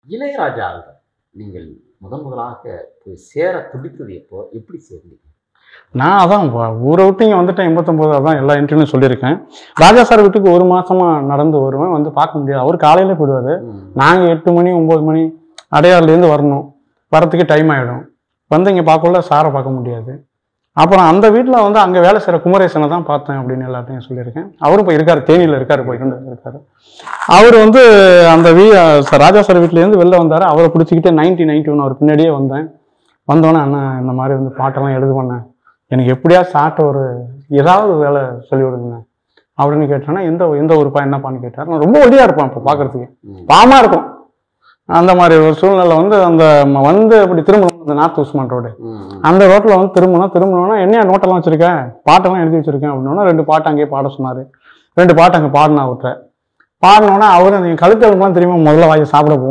இளையராஜா அவர்கள் நீங்கள் முதன் முதலாக போய் சேர துடித்தது எப்போ எப்படி சேர்ந்தீங்க நான் அதான் வ- ஊரை விட்டு இங்கே வந்துட்டேன் எண்பத்தொம்போது அதான் எல்லா இன்டர்வியூலையும் சொல்லியிருக்கேன் ராஜா சார் வீட்டுக்கு ஒரு மாசமா நடந்து வருவேன் வந்து பார்க்க முடியாது அவர் காலையில போயிடுவார் ம். நாங்கள் எட்டு மணி ஒம்பது மணி அடையாறுலேருந்து வரணும் வரத்துக்கு டைம் ஆகிடும் வந்து இங்கே பார்க்கல சாரை பார்க்க முடியாது அப்புறம் அந்த வீட்டில் வந்து அங்கே வேலை செய்கிற குமரேசனை தான் பார்த்தேன் அப்படின்னு எல்லாத்தையும் சொல்லியிருக்கேன் அவரும் இப்போ இருக்கார் தேனியில் இருக்கார் இப்போ இருந்து இருக்காரு அவர் வந்து அந்த வீ ச- ராஜா சார் வீட்டிலேருந்து வெளில வந்தார் அவரை பிடிச்சிக்கிட்டு நைன்டி நைன்டி ஒன் அவர் பின்னாடியே வந்தேன் வந்தோடனே அண்ணன் இந்த மாதிரி வந்து பாட்டெல்லாம் எழுது பண்ணேன் எனக்கு எப்படியா சாட்ட ஒரு ஏதாவது வேலை சொல்லி விடுங்க அப்படின்னு கேட்டோன்னா எந்த எந்த ஊருப்பா என்னப்பான்னு கேட்டார் நான் ரொம்ப ஒல்லியாக இருப்பான் இப்போ பார்க்கறதுக்கு ம். பாமா இருக்கும் அந்த மாதிரி ஒரு சூழ்நிலை வந்து அந்த ம- வந்து அப்படி திரும்பணும் அந்த நார்த் உஸ்மான் ரோடு ம். அந்த ரோட்டில் வந்து திரும்பணும் திரும்பணும்னா என்ன நோட்டெல்லாம் வச்சிருக்கேன் பாட்டெல்லாம் எழுதி வச்சிருக்கேன் அப்படின்னா ரெண்டு பாட்டு அங்கேயே பாட சொன்னார் ரெண்டு பாட்டு அங்கே பாடினா அவர்கிட்ட பாடினோன்னா அவர் என் கழுத்தெலும்புலாம் தெரியுமா முதல்ல வாங்கி சாப்பிட போகும்